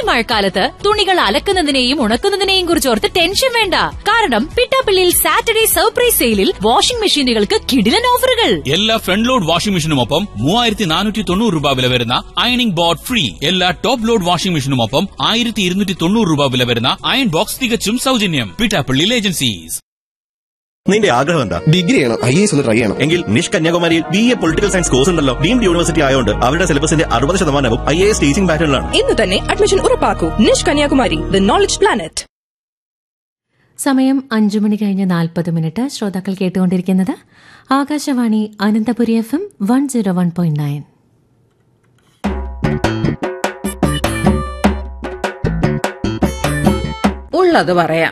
മഴക്കാലത്ത് തുണികൾ അലക്കുന്നതിനെയും ഉണക്കുന്നതിനെയും കുറിച്ച് ഓർത്ത് ടെൻഷൻ വേണ്ട കാരണം പിട്ടാപ്പിള്ളിയിൽ സാറ്റർഡേ സർപ്രൈസ് സെയിലിൽ വാഷിംഗ് മെഷീനുകൾക്ക് കിടിലൻ ഓഫറുകൾ എല്ലാ ഫ്രണ്ട് ലോഡ് വാഷിംഗ് മെഷീനുമൊപ്പം മൂവായിരത്തി നാനൂറ്റി തൊണ്ണൂറ് രൂപ വില വരുന്ന അയണിംഗ് ബോർഡ് ഫ്രീ എല്ലാ ടോപ്പ് ലോഡ് വാഷിംഗ് മെഷീനുമൊപ്പം ആയിരത്തി ഇരുന്നൂറ്റി തൊണ്ണൂറ് രൂപ വില വരുന്ന അയൺ ബോക്സ് തികച്ചും സൗജന്യം പിട്ടാപ്പള്ളിയിൽ ഏജൻസീസ് നിന്റെ ആഗ്രഹം എന്താ ഡിഗ്രി ചെയ്യണം ഐ എസ് ഒന്ന് ട്രൈ ചെയ്യണം എങ്കിൽ നിഷ് കന്യാകുമാരിയിൽ B A political science course ഉണ്ടല്ലോ ഡീംഡ് യൂണിവേഴ്സിറ്റി ആയതുകൊണ്ട് അവരുടെ സിലബസിന്റെ അറുപത് ശതമാനവും ഐ എ എസ് ടീച്ചിംഗ് പാറ്റേണിലാണ് ഇന്ന് തന്നെ അഡ്മിഷൻ ഉറപ്പാക്കൂ NICHE Kanyakumari the knowledge planet സമയം അഞ്ചു മണി കഴിഞ്ഞ് നാൽപ്പത് മിനിറ്റ് ശ്രോതാക്കൾ കേട്ടുകൊണ്ടിരിക്കുന്നത് Akashvani Ananthapuri F M one zero one point nine ഉള്ളത് പറയാം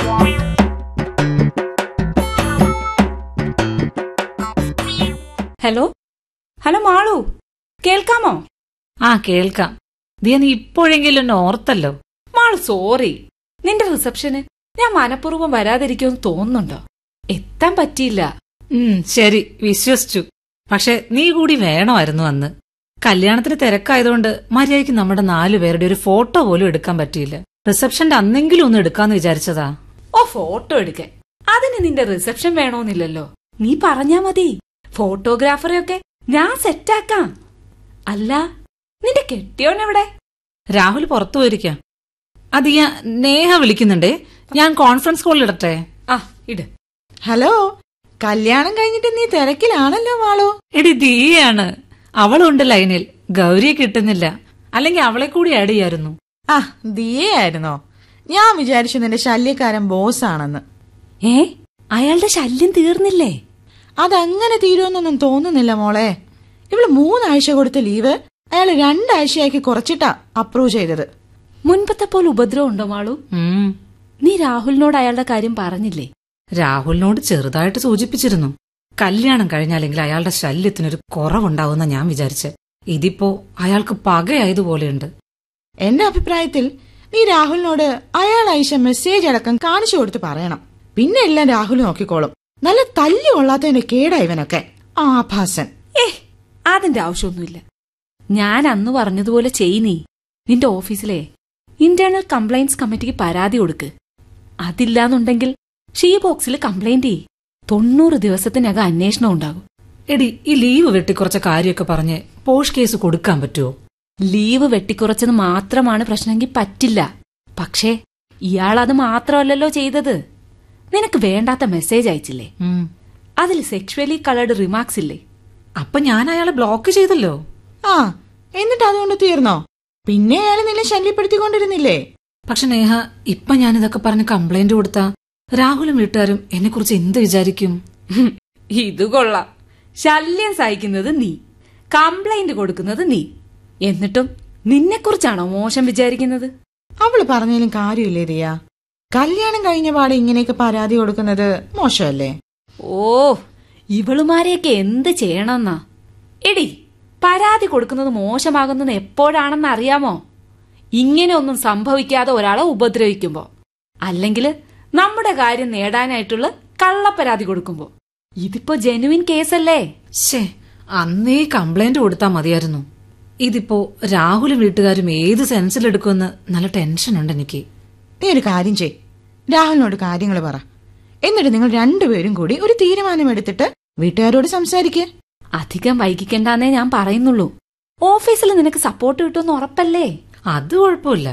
ഹലോ ഹലോ മാളു കേൾക്കാമോ ആ കേൾക്കാം ദിയ നീ ഇപ്പോഴെങ്കിലും എന്നെ ഓർത്തല്ലോ മാളു സോറി നിന്റെ റിസപ്ഷന് ഞാൻ മനഃപൂർവ്വം വരാതിരിക്കുമെന്ന് തോന്നുന്നുണ്ടോ എത്താൻ പറ്റിയില്ല ഉം ശരി വിശ്വസിച്ചു പക്ഷെ നീ കൂടി വേണമായിരുന്നു അന്ന് കല്യാണത്തിന് തിരക്കായതുകൊണ്ട് മര്യാദയ്ക്ക് നമ്മുടെ നാലു പേരുടെ ഒരു ഫോട്ടോ പോലും എടുക്കാൻ പറ്റിയില്ല റിസപ്ഷന്റെ അന്നെങ്കിലും ഒന്ന് എടുക്കാന്ന് വിചാരിച്ചതാ ഓ ഫോട്ടോ എടുക്കാൻ അതിന് നിന്റെ റിസപ്ഷൻ വേണോന്നില്ലല്ലോ നീ പറഞ്ഞാ മതി ഫോട്ടോഗ്രാഫറെയൊക്കെ ഞാൻ സെറ്റാക്കാം അല്ല നിന്റെ കെട്ടിയോൻ എവിടെ രാഹുൽ പുറത്തു പോയിരിക്കാം അതിയ നേഹ വിളിക്കുന്നുണ്ടേ ഞാൻ കോൺഫറൻസ് കോളിൽ ഇടട്ടെ ആ ഇട് ഹലോ കല്യാണം കഴിഞ്ഞിട്ട് നീ തിരക്കിലാണല്ലോ മാളോ എടി ദിയാണ് അവളുണ്ട് ലൈനിൽ ഗൗരിയെ കിട്ടുന്നില്ല അല്ലെങ്കിൽ അവളെ കൂടി ആഡ് ചെയ്യായിരുന്നു ആ ദിയായിരുന്നോ ഞാൻ വിചാരിച്ചു നിന്റെ ശല്യക്കാരൻ ബോസ് ആണെന്ന് ഏ അയാളുടെ ശല്യം തീർന്നില്ലേ അതങ്ങനെ തീരുമെന്നൊന്നും തോന്നുന്നില്ല മോളെ ഇവള് മൂന്നാഴ്ച കൊടുത്ത ലീവ് അയാൾ രണ്ടാഴ്ചയാക്കി കുറച്ചിട്ടാ അപ്രൂവ് ചെയ്തത് മുൻപത്തെ പോലെ ഉപദ്രവം ഉണ്ടോ മാളു ഉം നീ രാഹുലിനോട് അയാളുടെ കാര്യം പറഞ്ഞില്ലേ രാഹുലിനോട് ചെറുതായിട്ട് സൂചിപ്പിച്ചിരുന്നു കല്യാണം കഴിഞ്ഞാലെങ്കിൽ അയാളുടെ ശല്യത്തിനൊരു കുറവുണ്ടാവുന്ന ഞാൻ വിചാരിച്ച് ഇതിപ്പോ അയാൾക്ക് പകയായതുപോലെയുണ്ട് എന്റെ അഭിപ്രായത്തിൽ നീ രാഹുലിനോട് അയാൾ അയച്ച മെസ്സേജ് അടക്കം കാണിച്ചു കൊടുത്ത് പറയണം പിന്നെ എല്ലാം രാഹുൽ നോക്കിക്കോളും നല്ല തല്ലി കൊള്ളാത്തതിന്റെ കേടാ ഇവനൊക്കെ ആഭാസൻ ഏ അതിന്റെ ആവശ്യമൊന്നുമില്ല ഞാൻ അന്ന് പറഞ്ഞതുപോലെ ചെയ് നീ നിന്റെ ഓഫീസിലെ ഇന്റേണൽ കംപ്ലൈന്റ്സ് കമ്മിറ്റിക്ക് പരാതി കൊടുക്ക് അതില്ലാന്നുണ്ടെങ്കിൽ ഷീ ബോക്സിൽ കംപ്ലൈന്റ് ചെയ് തൊണ്ണൂറ് ദിവസത്തിനകം അന്വേഷണം ഉണ്ടാകും എടി ഈ ലീവ് വെട്ടിക്കുറച്ച കാര്യമൊക്കെ പറഞ്ഞ് പോഷ് കേസ് കൊടുക്കാൻ പറ്റുമോ ലീവ് വെട്ടിക്കുറച്ചത് മാത്രമാണ് പ്രശ്നമെങ്കിൽ പറ്റില്ല പക്ഷേ ഇയാളത് മാത്രമല്ലല്ലോ ചെയ്തത് നിനക്ക് വേണ്ടാത്ത മെസ്സേജ് അയച്ചില്ലേ ഉം. അതിൽ സെക്ഷുവലി കളർഡ് റിമാർക്സ് ഇല്ലേ അപ്പൊ ഞാൻ അയാളെ ബ്ലോക്ക് ചെയ്തല്ലോ ആ എന്നിട്ട് അതുകൊണ്ട് തീർന്നോ പിന്നെ അയാൾ നിന്നെ ശല്യപ്പെടുത്തിക്കൊണ്ടിരുന്നില്ലേ പക്ഷെ നേഹ ഇപ്പൊ ഞാനിതൊക്കെ പറഞ്ഞ് കംപ്ലൈന്റ് കൊടുത്താ രാഹുലും വീട്ടുകാരും എന്നെ കുറിച്ച് എന്ത് വിചാരിക്കും ഹും, ഇത് കൊള്ളാം ശല്യം സഹിക്കുന്നത് നീ കംപ്ലൈന്റ് കൊടുക്കുന്നത് നീ എന്നിട്ടും നിന്നെക്കുറിച്ചാണോ മോശം വിചാരിക്കുന്നത് അവള് പറഞ്ഞതിലും കാര്യമില്ലേ ദിയ കല്യാണം കഴിഞ്ഞ പാടെ ഇങ്ങനെയൊക്കെ പരാതി കൊടുക്കുന്നത് മോശമല്ലേ ഓ ഇവളുമാരെയൊക്കെ എന്ത് ചെയ്യണമെന്നാ എടി പരാതി കൊടുക്കുന്നത് മോശമാകുന്നത് എപ്പോഴാണെന്ന് അറിയാമോ ഇങ്ങനെ ഒന്നും സംഭവിക്കാതെ ഒരാളെ ഉപദ്രവിക്കുമ്പോ അല്ലെങ്കിൽ നമ്മുടെ കാര്യം നേടാനായിട്ടുള്ള കള്ളപ്പരാതി കൊടുക്കുമ്പോ ഇതിപ്പോ ജെനുവിൻ കേസല്ലേ ശേ അന്നേ കംപ്ലൈന്റ് കൊടുത്താ മതിയായിരുന്നു ഇതിപ്പോ രാഹുലും വീട്ടുകാരും ഏത് സെൻസിലെടുക്കുമെന്ന് നല്ല ടെൻഷനുണ്ട് എനിക്ക് നീ ഒരു കാര്യം ചെയ് രാഹുലിനോട് കാര്യങ്ങൾ പറ എന്നിട്ട് നിങ്ങൾ രണ്ടുപേരും കൂടി ഒരു തീരുമാനമെടുത്തിട്ട് വീട്ടുകാരോട് സംസാരിക്കേ അധികം വൈകിക്കണ്ടെന്നേ ഞാൻ പറയുന്നുള്ളൂ ഓഫീസിൽ നിനക്ക് സപ്പോർട്ട് കിട്ടുമെന്ന് ഉറപ്പല്ലേ അത് കുഴപ്പമില്ല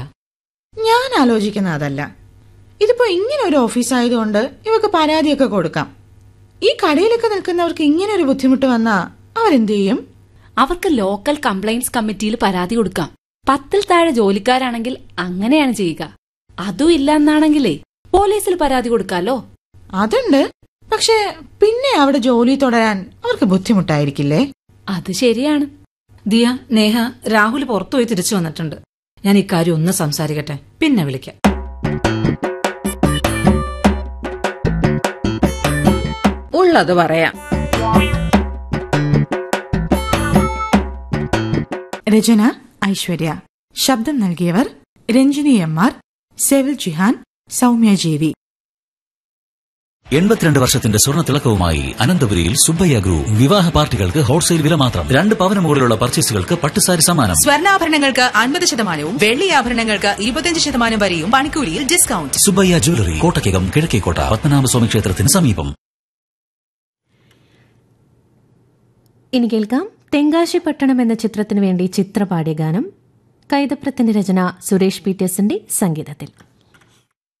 ഞാൻ ആലോചിക്കുന്ന അതല്ല ഇതിപ്പോ ഇങ്ങനെ ഒരു ഓഫീസ് ആയതുകൊണ്ട് ഇവക്ക് പരാതിയൊക്കെ കൊടുക്കാം ഈ കടയിലൊക്കെ നിൽക്കുന്നവർക്ക് ഇങ്ങനെ ഒരു ബുദ്ധിമുട്ട് വന്നാ അവരെന്ത് ചെയ്യും അവർക്ക് ലോക്കൽ കംപ്ലൈന്റ്സ് കമ്മിറ്റിയിൽ പരാതി കൊടുക്കാം പത്തിൽ താഴെ ജോലിക്കാരാണെങ്കിൽ അങ്ങനെയാണ് ചെയ്യുക അതും ഇല്ല എന്നാണെങ്കിലേ പോലീസിൽ പരാതി കൊടുക്കാലോ അതുണ്ട് പക്ഷെ പിന്നെ അവിടെ ജോലി തുടരാൻ അവർക്ക് ബുദ്ധിമുട്ടായിരിക്കില്ലേ അത് ശരിയാണ് ദിയ നേഹ രാഹുൽ പുറത്തുപോയി തിരിച്ചു വന്നിട്ടുണ്ട് ഞാൻ ഇക്കാര്യം ഒന്ന് സംസാരിക്കട്ടെ പിന്നെ വിളിക്കാം ഉള്ളത് പറയാം രചന ഐശ്വര്യ ശബ്ദം നൽകിയവർ രഞ്ജിനി എം ആർ സെവിൽ ജിഹാൻ സൗമ്യ ജേവി എൺപത്തിരണ്ട് വർഷത്തിന്റെ സ്വർണ്ണ തിളക്കവുമായി അനന്തപുരിയിൽ സുബ്ബയ്യ ഗ്രൂപ്പ് വിവാഹ പാർട്ടികൾക്ക് ഹോൾസെയിൽ വില മാത്രം രണ്ട് പവന് മുകളിലുള്ള പർച്ചേസുകൾക്ക് പട്ടുസാരി സമ്മാനം സ്വർണ്ണാഭരണങ്ങൾക്ക് അൻപത് ശതമാനവും വെള്ളി ആഭരണങ്ങൾക്ക് ഇരുപത്തിയഞ്ച് ശതമാനം വരെയും പണിക്കൂലിയിൽ ഡിസ്കൗണ്ട് സുബ്ബയ്യ ജ്വല്ലറി കോട്ടയ്ക്കകം കിഴക്കേക്കോട്ട പത്മനാഭസ്വാമി ക്ഷേത്രത്തിന് സമീപം ഇനി കേൾക്കാം തെങ്കാശിപ്പട്ടണം എന്ന ചിത്രത്തിനു വേണ്ടി ചിത്ര പാടിയ ഗാനം കൈതപ്രത്തിന്റെ രചന സുരേഷ് പീറ്റേഴ്സിന്റെ സംഗീതത്തിൽ